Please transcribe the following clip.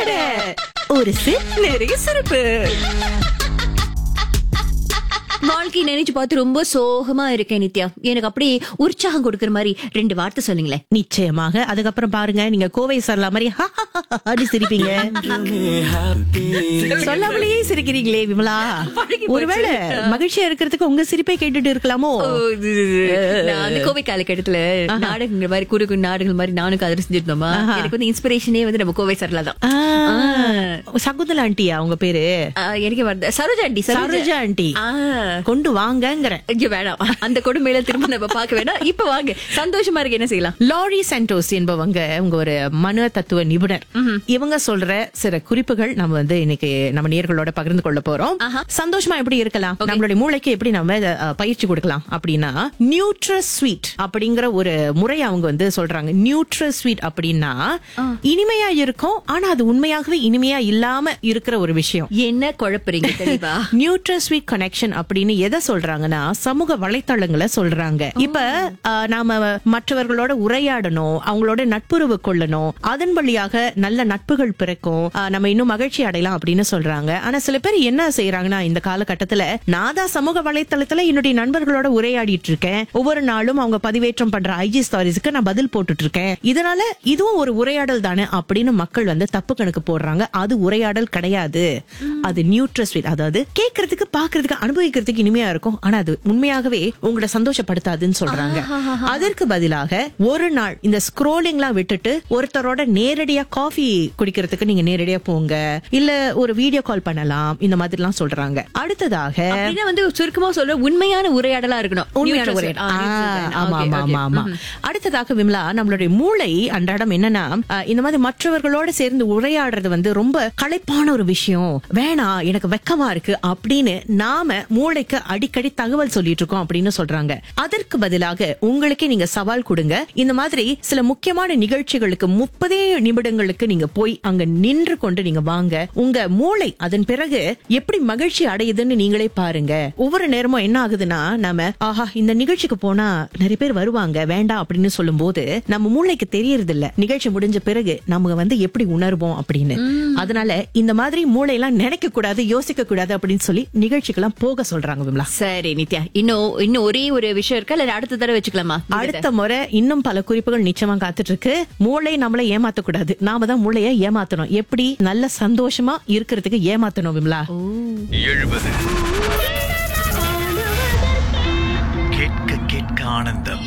வடை ஒரு சிப் நிறைய சிறப்பு வாழ்க்கை நினைச்சு பார்த்து ரொம்ப சோகமா இருக்கேன் நித்யா எனக்கு அப்படியே உற்சாகம் கொடுக்கற மாதிரி ரெண்டு வார்த்தை சொல்லுங்களேன் நிச்சயமாக அதுக்கப்புறம் பாருங்க நீங்க கோவை சரலா மாதிரி அப்படி சிரிப்பீங்க சொல்லாமலேயே சிரிக்கிறீங்களே விமலா பழகி போச்சு. ஒருவேளை மகிழ்ச்சியா இருக்கிறதுக்கு உங்க சிரிப்பை கேட்டுட்டு இருக்கலாமோ நான் வந்து கோவை காலகட்டத்துல நாடகங்கள் மாதிரி குறு குறு நாடகங்கள் மாதிரி நானும் கதை செஞ்சிருந்தோமா எனக்கு வந்து இன்ஸ்பிரேஷனே வந்து நம்ம கோவை சரலா தான் ஆ, சகுந்தலா ஆண்டியா உங்க பேரு ஆ, எனக்கு வருது சரோஜா ஆண்டி சரோஜா ஆண்டி ஆ. கொண்டு வாங்கங்கிறேன் ஐயோ வேணாம் அந்த கொடுமையில திரும்ப நம்ம பார்க்க வேணாம் இப்ப வாங்க சந்தோஷமா இருக்கு என்ன செய்யலாம் லாரி சென்டோஸ் என்பவங்க உங்க ஒரு மன தத்துவ நிபுணர் இவங்க சொல்ற சில குறிப்புகள் நம்ம வந்து இன்னைக்கு நம்ம நேர்களோட பகிர்ந்து கொள்ள போறோம் சந்தோஷமா எப்படி இருக்கலாம் நம்மளுடைய மூளைக்கு எப்படி நம்ம அஹ், பயிற்சி கொடுக்கலாம் அப்படின்னா நியூட்ரஸ் ஸ்வீட் அப்படிங்கிற ஒரு முறை அவங்க வந்து சொல்றாங்க நியூட்ரஸ் ஸ்வீட் அப்படின்னா இனிமையா இருக்கும் ஆனா அது உண்மையாகவே இனிமையா இல்லாம இருக்கிற ஒரு விஷயம் என்ன குழப்பறீங்க தெளிவா நியூட்ரல் ஸ்வீட் கனெக்ஷன் அப்படின்னு எதை சொல்றாங்கன்னா சமூக வலைத்தளங்களை சொல்றாங்க இப்ப ஆஹ், நாம மற்றவர்களோட உரையாடணும் அவங்களோட நட்புறவு கொள்ளணும் அதன் வழியாக நல்ல நட்புகள் பிறக்கும் ஆஹ், நம்ம இன்னும் மகிழ்ச்சி அடையலாம் அப்படின்னு சொல்றாங்க ஆனா சில பேர் என்ன செய்யறாங்கன்னா இந்த காலகட்டத்துல நான் தான் சமூக வலைத்தளத்துல என்னுடைய நண்பர்களோட உரையாடிட்டு இருக்கேன் ஒவ்வொரு நாளும் அவங்க பதிவேற்றம் பண்ற ஐஜி ஸ்டாரிஸ்க்கு நான் பதில் போட்டுட்டு இருக்கேன் இதனால இதுவும் ஒரு உரையாடல் தானே அப்படின்னு மக்கள் வந்து தப்பு கணக்கு போடுறாங்க அது உரையாடல் கிடையாது அது நியூட்ரல் ஸ்வீட் அதாவது கேட்கறதுக்கு பாக்குறதுக்கு அனுபவிக்கிறதுக்கு இனிமையா இருக்கும் ஆனா அது உண்மையாகவே உங்களை சந்தோஷப்படுத்தாதுன்னு சொல்றாங்க அதற்கு பதிலாக ஒரு நாள் இந்த ஸ்க்ரோலிங்லாம் விட்டுட்டு ஒருத்தரோட நேரடியா காஃபி குடிக்கிறதுக்கு நீங்க நேரடியா போங்க இல்ல ஒரு வீடியோ கால் பண்ணலாம் இந்த மாதிரிலாம் சொல்றாங்க அடுத்ததாக அப்படின்னா வந்து சுருக்கமா சொல்ற உண்மையான உரையாடலா இருக்கணும் உண்மையான Neutral ஒரே side. ஆ, neutral side. ஆ, ஆமா Okay, ஆமா okay. ஆமா ஆமா அடுத்ததாக விமலா நம்மளுடைய மூளை அன்றாடம் என்னன்னா அஹ், இந்த மாதிரி மற்றவர்களோட சேர்ந்து உரையாடுறது வந்து ரொம்ப களைப்பான ஒரு விஷயம் வேணாம் எனக்கு வெக்கமா இருக்கு அப்படின்னு நாம மூளைக்கு அடிக்கடி தகவல் சொல்லிட்டு இருக்கோம் அப்படின்னு சொல்றாங்க அதற்கு பதிலாக உங்களுக்கே நீங்க சவால் கொடுங்க இந்த மாதிரி சில முக்கியமான நிகழ்ச்சிகளுக்கு முப்பதே நிமிடங்களுக்கு நீங்க போய் அங்க நின்று கொண்டு நீங்க வாங்க உங்க மூளை அதன் பிறகு எப்படி மகிழ்ச்சி அடையுதுன்னு நீங்களே பாருங்க ஒவ்வொரு நேரமும் என்ன ஆகுதுன்னா நாம ஆஹா இந்த நிகழ்ச்சிக்கு போனா நிறைய பேர் வருவாங்க வேண்டாம் அப்படின்னு சொல்லும் போது நம்ம மூளைக்கு தெரியறது இல்ல நிகழ்ச்சி முடிஞ்ச பிறகு நம்ம வந்து எப்படி உணர்வோம் அப்படின்னு அதனால இந்த மாதிரி மூளையெல்லாம் நினைக்க கூடாது யோசிக்க கூடாது அப்படின்னு சொல்லி நிகழ்ச்சிக்கெல்லாம் போக சொல்றாங்க விமலா சரி நித்யா இன்னும் இன்னும் ஒரே ஒரு விஷயம் இருக்கா இல்ல அடுத்த தடவை வச்சுக்கலாமா அடுத்த முறை இன்னும் பல குறிப்புகள் நிச்சயமா காத்துட்டு இருக்கு மூளை நம்மள ஏமாத்த கூடாது நாம தான் மூளைய ஏமாத்தணும் எப்படி நல்ல சந்தோஷமா இருக்கிறதுக்கு ஏமாத்தணும் விமலா எழுபது கேட்க கேட்க ஆனந்தம்